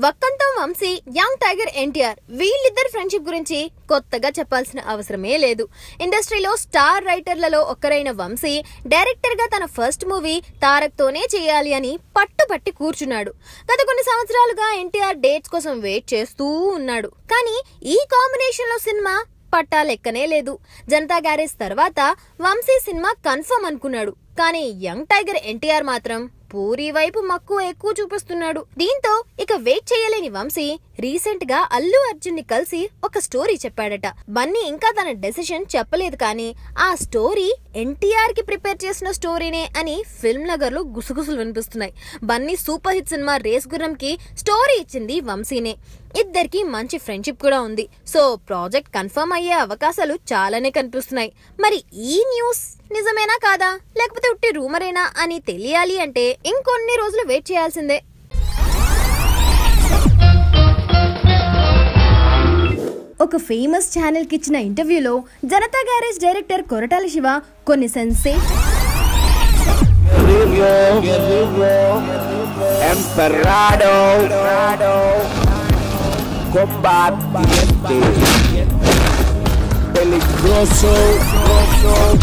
Vakkantham Vamsi young tiger NTR వీళ్ళిద్దరి friendship గురించి కొత్తగా చెప్పాల్సిన అవసరమే లేదు ఇండస్ట్రీలో స్టార్ రైటర్లలో ఒక్కరైన వంశీ డైరెక్టర్ గా తన ఫస్ట్ మూవీ తారక్ తోనే చేయాలి అని పట్టుబట్టి కూర్చున్నాడు గత కొన్ని సంవత్సరాలుగా ఎన్టీఆర్ డేట్స్ కోసం వెయిట్ చేస్తూ ఉన్నాడు కానీ ఈ కాంబినేషన్ లో సినిమా పట్టా లెక్కనే లేదు జనతా గ్యారేజ్ తర్వాత వంశీ సినిమా కన్ఫర్మ్ అనుకున్నాడు కానీ యంగ్ టైగర్ ఎన్టీఆర్ మాత్రం పూరి వైపు మక్కువ ఎక్కువ చూపిస్తున్నాడు దీంతో ఇక వెయిట్ చేయలేని వంశీ రీసెంట్ గా అల్లు అర్జున్ ని కలిసి ఒక స్టోరీ చెప్పాడట బన్నీ ఇంకా తన డెసిషన్ చెప్పలేదు కానీ ఆ స్టోరీ ఎన్టీఆర్ కి ప్రిపేర్ చేసిన స్టోరీనే అని ఫిల్మ్ నగర్ లో గుసగుసలు వినిపిస్తున్నాయి Bunny super hit cinema race Gurram కి స్టోరీ ఇచ్చింది వంశీనే ఇద్దరికి మంచి ఫ్రెండ్షిప్ కూడా ఉంది సో ప్రాజెక్ట్ కన్ఫర్మ్ అయ్యే అవకాశాలు చాలానే కనిపిస్తున్నాయి మరి ఈ న్యూస్ నిజమేనా కాదా లేకపోతే ఉట్టి రూమరేనా అని తెలియాలి అంటే ఇంకొన్ని రోజులు వెయిట్ చేయాల్సిందే ఒక ఫేమస్ ఛానల్ కి ఇచ్చిన ఇంటర్వ్యూలో జనతా గ్యారేజ్ డైరెక్టర్ కొరటాల శివ కొన్ని సెన్సే Emperado, combate, peligroso,